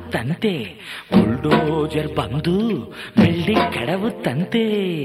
ಆಗುತ್ತಂತೆ bulldozer ಬಂದು building ಕೆಡವುತ್ತಂತೆ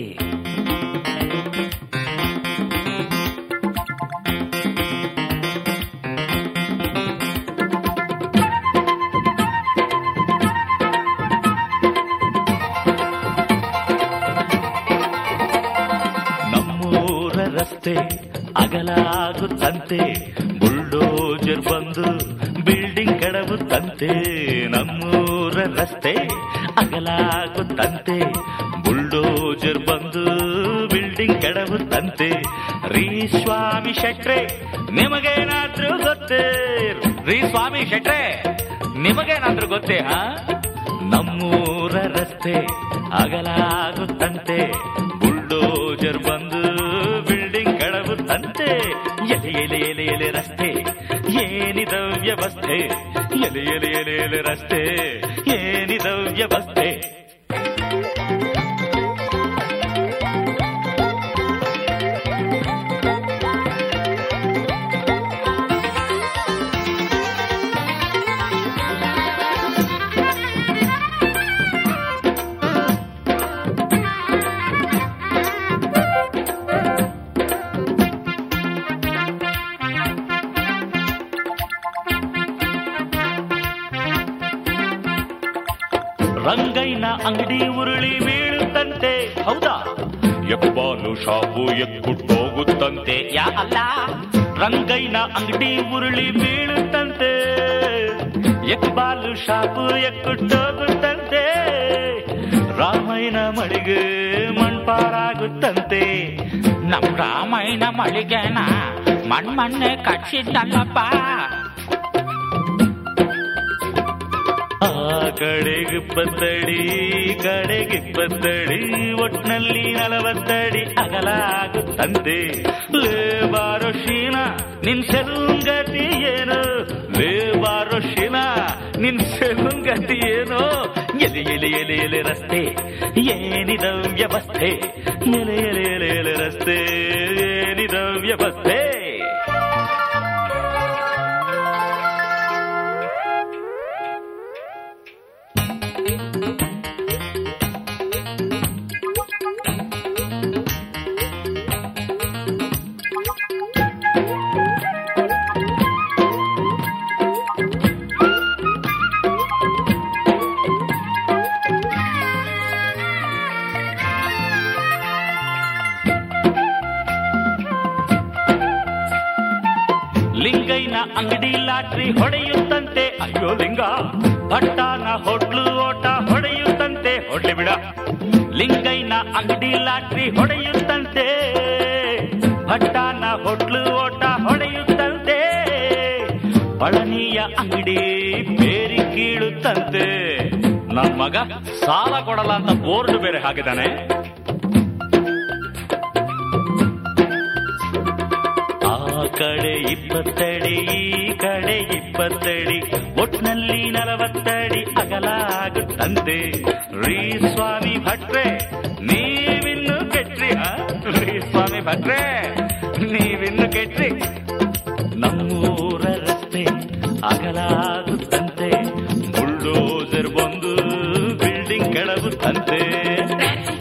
ನಮ್ಮೂರ ರಸ್ತೆ ಅಗಲಾಗುತ್ತಂತೆ ಬುಲ್ಡೋಜರ್ ಬಂದು ಬಿಲ್ಡಿಂಗ್ ಕೆಡವುತ್ತಂತೆ ನಮ್ಮೂರ ರಸ್ತೆ ಅಗಲಾಗುತ್ತಂತೆ ಬುಲ್ಡೋಜರ್ ಬಂದು ಬಿಲ್ಡಿಂಗ್ ಕೆಡವುತ್ತಂತೆ ರೀ ಸ್ವಾಮಿ ಶೆಟ್ರೆ ನಿಮಗೇನಾದ್ರೂ ಗೊತ್ತೇ ರೀ ಸ್ವಾಮಿ ಶೆಟ್ರೆ ನಿಮಗೇನಾದ್ರೂ ಗೊತ್ತೇ ಹಾ ನಮ್ಮೂರ ರಸ್ತೆ ಅಗಲಾಗುತ್ತಂತೆ ಬುಲ್ಡೋಜರ್ ಬಂದು ಬಿಲ್ಡಿಂಗ್ ಕಳವುತ್ತಂತೆ ಎಲೆ ಎಲೆ ಎಲೆ ಎಲೆ ರಸ್ತೆ ಏನಿದ ವ್ಯವಸ್ಥೆ ಎಲೆ ಎಲೆ ಎಲೆ ಎಲೆ ರಸ್ತೆ ಏನಿದ ವ್ಯವಸ್ಥೆ ರಂಗೈನ ಅಂಗಡಿ ಉರುಳಿ ಬೀಳುತ್ತಂತೆ ಹೌದಾ ಎಕ್ಬಾಲು ಶಾಪು ಎಕ್ಕುಟ್ಟೋಗುತ್ತಂತೆ ಯಾ ಅಲ್ಲ ರಂಗೈನ ಅಂಗಡಿ ಉರುಳಿ ಬೀಳುತ್ತಂತೆ ಎಕ್ಬಾಲು ಶಾಪು ಎಕ್ಕುಟ್ಟೋಗುತ್ತಂತೆ ರಾಮಯ್ಯನ ಮಳಿಗೆ ಮಣ್ಪಾರಾಗುತ್ತಂತೆ ನಮ್ ರಾಮಯ್ಯನ ಮಳಿಗೆನ ಮಣ್ಮಣ್ಣೆ ಕಟ್ಸಿದ್ದಲ್ಲಪ್ಪ ಆ ಕಡೆಗಿಪ್ಪತ್ತಡಿ ಕಡೆಗಿಪ್ಪತ್ತಡಿ ಒಟ್ನಲ್ಲಿ ನಲವತ್ತಡಿ ಅಗಲಾಗುತ್ತಂತೆ ಲೇ ಬಾರೋ ಶೀನ ನಿನ್ ಸೆಲುಂಗತಿ ಏನು ಲೇ ಬಾರೋ ಶೀನ ನಿನ್ ಸೆಲುಂಗತಿ ಏನು ಎಲೆ ಎಲೆ ಎಲೆ ಎಲೆ ರಸ್ತೆ ಏನಿದ ವ್ಯವಸ್ಥೆ ಎಲೆ ಎಲೆ ಎಲೆ ಎಲೆ ರಸ್ತೆ ಏನಿದ ವ್ಯವಸ್ಥೆ ಲಿಂಗೈನ ಅಂಗಡಿ ಲಾಟ್ರಿ ಹೊಡೆಯುತ್ತಂತೆ ಅಯ್ಯೋ ಲಿಂಗ ಭಟ್ಟಾನ ಹೊಡ್ಲು ಓಟ ಹೊಡೆಯುತ್ತಂತೆ ಹೊಡ್ಲಿ ಬಿಡ ಲಿಂಗೈನ ಅಂಗಡಿ ಲಾಟ್ರಿ ಹೊಡೆಯುತ್ತಂತೆ ಭಟ್ಟಾನ ಹೊಡ್ಲು ಓಟ ಹೊಡೆಯುತ್ತಂತೆ ಪಳನಿಯ ಅಂಗಡಿ ಬೇರಿ ಕೀಳುತ್ತಂತೆ ನನ್ ಮಗ ಸಾಲ ಕೊಡಲ್ಲ ಅಂತ ಬೋರ್ಡ್ ಬೇರೆ ಹಾಕಿದಾನೆ ಆ ಕಡೆ ಇಪ್ಪತ್ತಡಿ ಈ ಕಡೆ ಇಪ್ಪತ್ತಡಿ ಒಟ್ನಲ್ಲಿ ನಲವತ್ತಡಿ ಅಗಲಾಗುತ್ತಂತೆ ರೀ ಸ್ವಾಮಿ ಭಟ್ರೆ ನೀವಿನ್ನು ಕೆಟ್ರಿ ಆ? ರೀ ಸ್ವಾಮಿ ಭಟ್ರೆ ನೀವಿನ್ನು ಕೆಟ್ರಿ ನಮ್ಮೂರ ರಸ್ತೆ ಅಗಲಾಗುತ್ತಂತೆ ಬುಲ್ಡೋಸರ್ ಬಂದು ಬಿಲ್ಡಿಂಗ್ ಕೆಳಗುತ್ತಂತೆ